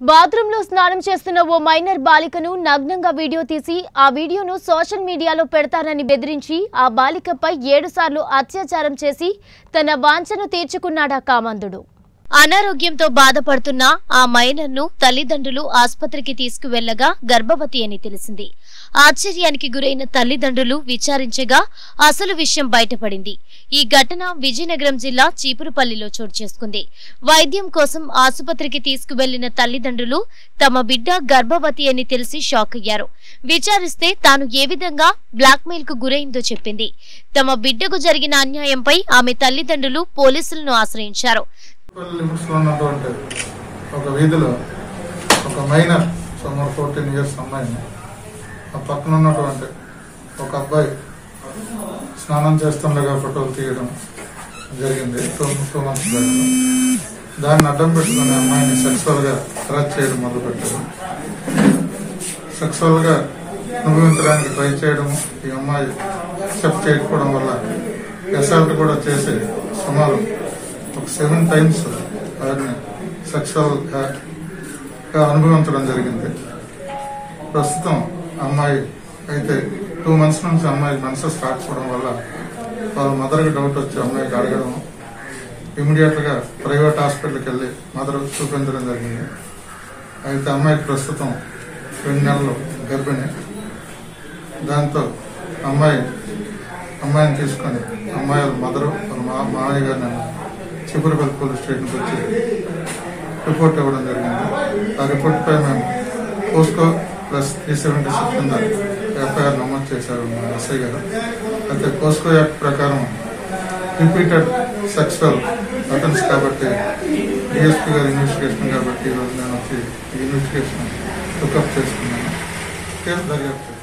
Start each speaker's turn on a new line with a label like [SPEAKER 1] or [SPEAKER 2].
[SPEAKER 1] బాత్రూంలో స్నానం చేస్తున్న ఓ మైనర్ బాలికను నగ్నంగా వీడియో తీసి ఆ వీడియోను సోషల్ మీడియాలో పెడతానని బెదిరించి ఆ బాలికపై ఏడుసార్లు అత్యాచారం చేసి తన వాంఛను తీర్చుకున్నాడా కామందుడు అనారోగ్యంతో బాధపడుతున్న ఆ మైనర్ను తల్లిదండ్రులు ఆసుపత్రికి తీసుకువెళ్లగా గర్భవతి అని తెలిసింది ఆశ్చర్యానికి గురైన తల్లిదండ్రులు విచారించగా అసలు విషయం బయటపడింది ఈ ఘటన విజయనగరం జిల్లా చీపురుపల్లిలో చోటు చేసుకుంది వైద్యం కోసం ఆసుపత్రికి తీసుకువెళ్లిన తల్లిదండ్రులు తమ బిడ్డ గర్భవతి అని తెలిసి షాక్ అయ్యారు విచారిస్తే తాను ఏ విధంగా బ్లాక్మెయిల్ కు గురైందో చెప్పింది తమ బిడ్డకు జరిగిన అన్యాయంపై ఆమె తల్లిదండ్రులు పోలీసులను ఆశ్రయించారు
[SPEAKER 2] పల్లి లిమిట్స్ లో ఉన్నటువంటి ఒక వీధిలో ఒక మైనర్ సుమారు ఫోర్టీన్ ఇయర్స్ అమ్మాయిని ఆ పక్కన ఉన్నటువంటి ఒక అబ్బాయి స్నానం చేస్తుండగా ఫోటోలు తీయడం జరిగింది టూ టూ మంత్స్ బ్యాక్ దాన్ని అడ్డం పెట్టుకుని అమ్మాయిని సెక్సువల్ గా హరాస్ చేయడం మొదలుపెట్టారు సెక్సువల్ గా అనుభవించడానికి ట్రై చేయడం ఈ అమ్మాయి అక్సెప్ట్ చేయకపోవడం వల్ల అసాల్ట్ కూడా చేసి సుమారు ఒక సెవెన్ టైమ్స్ వారిని సెక్షువల్ గా అనుభవించడం జరిగింది ప్రస్తుతం అమ్మాయి అయితే టూ మంత్స్ నుంచి అమ్మాయి మెన్సెస్ కాకపోవడం వల్ల వాళ్ళ మదర్కి డౌట్ వచ్చి అమ్మాయికి అడగడం ఇమీడియట్ గా ప్రైవేట్ హాస్పిటల్కి వెళ్ళి మదర్ చూపించడం జరిగింది అయితే అమ్మాయికి ప్రస్తుతం రెండు నెలలు గర్భిణి దాంతో అమ్మాయి అమ్మాయిని తీసుకొని అమ్మాయి వాళ్ళ మదరు వాళ్ళ మా మామయ్య గారు నన్ను చిపురపల్లి పోలీస్ స్టేషన్కి వచ్చి రిపోర్ట్ ఇవ్వడం జరిగింది ఆ రిపోర్ట్ పై మేము POCSO plus three seventy six కింద ఎఫ్ఐఆర్ నమోదు చేశారు మా ఎస్ఐ గారు అయితే పోస్కో యాక్ట్ ప్రకారం రిపీటెడ్ సెక్సువల్ అటెంప్ట్స్ కాబట్టి డిఎస్పీ గారి ఇన్వెస్టిగేషన్ కాబట్టి ఈరోజు నేను వచ్చి ఈ ఇన్వెస్టిగేషన్ లుకప్ చేసుకున్నాను కేసు దర్యాప్తు